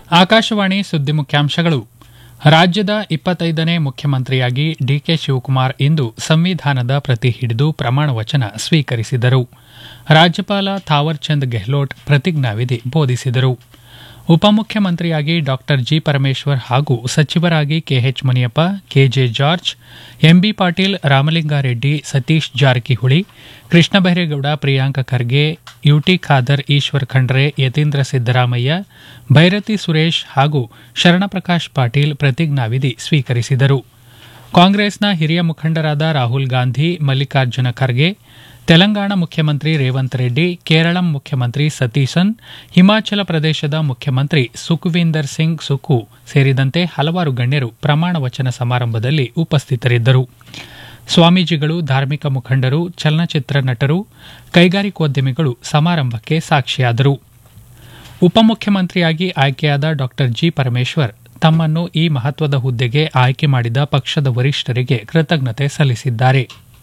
ಆಕಾಶವಾಣಿ ಸುದ್ದಿ ಮುಖ್ಯಾಂಶಗಳು ರಾಜ್ಯದ ಇಪ್ಪತ್ತೈದನೇ ಮುಖ್ಯಮಂತ್ರಿಯಾಗಿ ಡಿಕೆ ಶಿವಕುಮಾರ್ ಇಂದು ಸಂವಿಧಾನದ ಪ್ರತಿ ಹಿಡಿದು ಪ್ರಮಾಣ ವಚನ ಸ್ವೀಕರಿಸಿದರು ರಾಜ್ಯಪಾಲ ಥಾವರ್ಚಂದ್ ಗೆಹ್ಲೋಟ್ ಪ್ರತಿಜ್ಞಾವಿಧಿ ಬೋಧಿಸಿದರು ಉಪಮುಖ್ಯಮಂತ್ರಿಯಾಗಿ ಡಾ ಜಿ ಪರಮೇಶ್ವರ್ ಹಾಗೂ ಸಚಿವರಾಗಿ K H Muniyappa K J George M B Patil Ramalinga Reddy Satish Jarkiholi Krishna Byre Gowda Priyank Kharge U T Khader Eshwar Khandre Yathindra Siddaramaiah Byrathi Suresh ಹಾಗೂ ಶರಣಪ್ರಕಾಶ್ ಪಾಟೀಲ್ ಪ್ರತಿಜ್ಞಾವಿಧಿ ಸ್ವೀಕರಿಸಿದರು ಕಾಂಗ್ರೆಸ್ನ ಹಿರಿಯ ಮುಖಂಡರಾದ ರಾಹುಲ್ ಗಾಂಧಿ ಮಲ್ಲಿಕಾರ್ಜುನ ಖರ್ಗೆ ತೆಲಂಗಾಣ ಮುಖ್ಯಮಂತ್ರಿ ರೇವಂತ್ ರೆಡ್ಡಿ ಕೇರಳಂ ಮುಖ್ಯಮಂತ್ರಿ ಸತೀಸನ್ ಹಿಮಾಚಲ ಪ್ರದೇಶದ ಮುಖ್ಯಮಂತ್ರಿ ಸುಖವೀಂದರ್ ಸಿಂಗ್ ಸುಕು ಸೇರಿದಂತೆ ಹಲವಾರು ಗಣ್ಯರು ಪ್ರಮಾಣ ವಚನ ಸಮಾರಂಭದಲ್ಲಿ ಉಪಸ್ಥಿತರಿದ್ದರು ಸ್ವಾಮೀಜಿಗಳು ಧಾರ್ಮಿಕ ಮುಖಂಡರು ಚಲನಚಿತ್ರ ನಟರು ಕೈಗಾರಿಕೋದ್ಯಮಿಗಳು ಸಮಾರಂಭಕ್ಕೆ ಸಾಕ್ಷಿಯಾದರು ಉಪಮುಖ್ಯಮಂತ್ರಿಯಾಗಿ ಆಯ್ಕೆಯಾದ ಡಾ ಜಿ ಪರಮೇಶ್ವರ್ ತಮ್ಮನ್ನು ಈ ಮಹತ್ವದ ಹುದ್ದೆಗೆ ಆಯ್ಕೆ ಮಾಡಿದ ಪಕ್ಷದ ವರಿಷ್ಠರಿಗೆ ಕೃತಜ್ಞತೆ ಸಲ್ಲಿಸಿದ್ದಾರೆ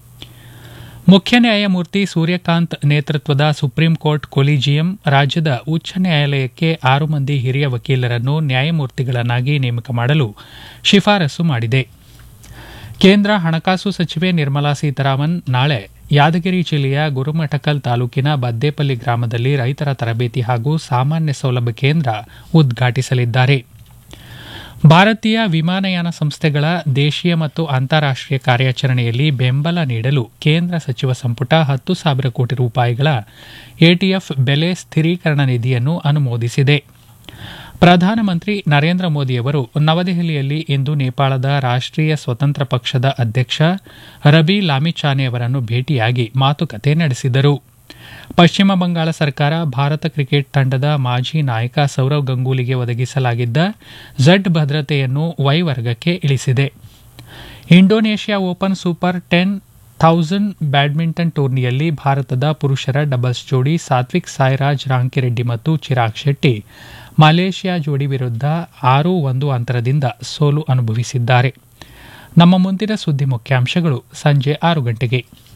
ಮುಖ್ಯ ನ್ಯಾಯಮೂರ್ತಿ ಸೂರ್ಯಕಾಂತ್ ನೇತೃತ್ವದ ಸುಪ್ರೀಂ ಕೋರ್ಟ್ ಕೊಲಿಜಿಯಂ ರಾಜ್ಯದ ಉಚ್ಚ ನ್ಯಾಯಾಲಯಕ್ಕೆ ಆರು ಮಂದಿ ಹಿರಿಯ ವಕೀಲರನ್ನು ನ್ಯಾಯಮೂರ್ತಿಗಳನ್ನಾಗಿ ನೇಮಕ ಮಾಡಲು ಶಿಫಾರಸು ಮಾಡಿದೆ ಕೇಂದ್ರ ಹಣಕಾಸು ಸಚಿವೆ ನಿರ್ಮಲಾ ಸೀತಾರಾಮನ್ ನಾಳೆ ಯಾದಗಿರಿ ಜಿಲ್ಲೆಯ ಗುರುಮಠಕಲ್ ತಾಲೂಕಿನ ಬದ್ದೇಪಲ್ಲಿ ಗ್ರಾಮದಲ್ಲಿ ರೈತರ ತರಬೇತಿ ಹಾಗೂ ಸಾಮಾನ್ಯ ಸೌಲಭ್ಯ ಕೇಂದ್ರ ಉದ್ಘಾಟಿಸಲಿದ್ದಾರೆ ಭಾರತೀಯ ವಿಮಾನಯಾನ ಸಂಸ್ಥೆಗಳ ದೇಶೀಯ ಮತ್ತು ಅಂತಾರಾಷ್ಟೀಯ ಕಾರ್ಯಾಚರಣೆಯಲ್ಲಿ ಬೆಂಬಲ ನೀಡಲು ಕೇಂದ್ರ ಸಚಿವ ಸಂಪುಟ ಹತ್ತು ಸಾವಿರ ಕೋಟಿ ರೂಪಾಯಿಗಳ ಎಟಿಎಫ್ ಬೆಲೆ ಸ್ಥಿರೀಕರಣ ನಿಧಿಯನ್ನು ಅನುಮೋದಿಸಿದೆ ಪ್ರಧಾನಮಂತ್ರಿ ನರೇಂದ್ರ ಮೋದಿಯವರು ನವದೆಹಲಿಯಲ್ಲಿ ಇಂದು ನೇಪಾಳದ ರಾಷ್ಟೀಯ ಸ್ವತಂತ್ರ ಪಕ್ಷದ ಅಧ್ಯಕ್ಷ ರಬಿ ಲಾಮಿಚಾನೆ ಅವರನ್ನು ಭೇಟಿಯಾಗಿ ಮಾತುಕತೆ ನಡೆಸಿದರು ಪಶ್ಚಿಮ ಬಂಗಾಳ ಸರ್ಕಾರ ಭಾರತ ಕ್ರಿಕೆಟ್ ತಂಡದ ಮಾಜಿ ನಾಯಕ ಸೌರವ್ ಗಂಗೂಲಿಗೆ ಒದಗಿಸಲಾಗಿದ್ದ ಝಡ್ ಭದ್ರತೆಯನ್ನು ವೈ ವರ್ಗಕ್ಕೆ ಇಳಿಸಿದೆ Indonesia Open super ten thousand badminton ಟೂರ್ನಿಯಲ್ಲಿ ಭಾರತದ ಪುರುಷರ ಡಬಲ್ಸ್ ಜೋಡಿ ಸಾತ್ವಿಕ್ ಸಾಯಿರಾಜ್ ರಾಂಕಿರೆಡ್ಡಿ ಮತ್ತು ಚಿರಾಗ್ ಶೆಟ್ಟಿ ಮಲೇಷ್ಯಾ ಜೋಡಿ ವಿರುದ್ಧ ಆರು ಒಂದು ಅಂತರದಿಂದ ಸೋಲು ಅನುಭವಿಸಿದ್ದಾರೆ ನಮ್ಮ ಮುಂದಿನ ಸುದ್ದಿ ಮುಖ್ಯಾಂಶಗಳು ಸಂಜೆ ಆರು ಗಂಟೆಗೆ